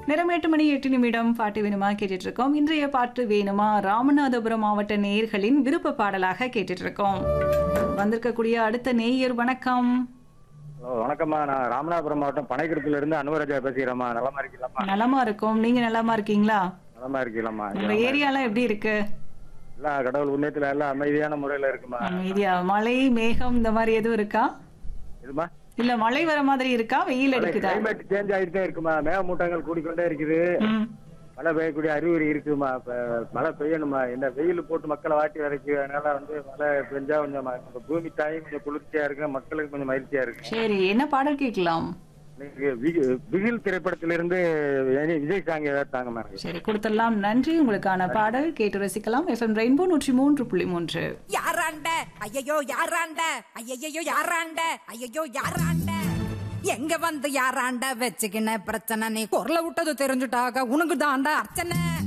நேரம் எட்டு மணி எட்டு நிமிடம் பாட்டு வேணுமா கேட்டுட்டு இருக்கோம் இன்றைய பாட்டு வேணுமா ராமநாதபுரம் மாவட்ட நேயர்களின் விருப்ப பாடலாக கேட்டுட்டு இருக்கோம் வந்திருக்கக்கூடிய அடுத்த நேயர் வணக்கம் ஹலோ வணக்கம்மா நான் ராமநாதபுரம் மாவட்டம் பனைக்குறிப்பில இருந்து அனுவராஜா பேசுகிறேம்மா நலமா இருக்கீங்களாம்மா நலமா இருக்கும் நீங்க நலமா இருக்கீங்களா நலமா இருக்கீங்களாம்மா நம்ம ஏரியாலாம் எப்படி இருக்கு எல்லாம் கடவுள் உண்மையத்துல எல்லாம் அமைதியான முறையில இருக்குமா அமைதியா மழை மேகம் இந்த மாதிரி எதுவும் இருக்கா இதுமா இல்ல மழை வர மாதிரி இருக்கா வெயில் அடிக்குதா கிளைமேட் சேஞ்ச் ஆகிட்டே இருக்குமா மேகமூட்டங்கள் கூடிக்கொண்டே இருக்குது ம். மழை பெய்யக்கூடிய அறிகுறி இருக்குமா இப்ப மழை பெய்யணுமா என்ன வெயில் போட்டு மக்களை வாட்டி வரைக்கு அதனால வந்து மழை பெஞ்சா கொஞ்சம் ம- நம்ம பூமி தாயும் கொஞ்சம் குளிர்ச்சியா இருக்கு மக்களுக்கு கொஞ்சம் மகிழ்ச்சியா இருக்கு சரி என்ன பாடல் கேட்கலாம் இன்னைக்கு வி- பிகில் திரைப்படத்திலிருந்து இனி விஜய் சாங் ஏதாவது தாங்கம்மா எனக்கு சரி கொடுத்துடலாம் நன்றி உங்களுக்கான பாடல் கேட்டு ரசிக்கலாம் எஃப்எம் ரெயின்போ நூற்றி மூன்று புள்ளி மூன்று யாராண்ட ஐயையோ யாராண்ட ஐயையோ யாராண்ட ஐயையோ யாராண்ட எங்க வந்து யாராண்ட வச்சுக்கின பிரச்சனை நீ குரல விட்டது தெரிஞ்சுட்டாக உனக்கு தாண்டா அர்ச்சனை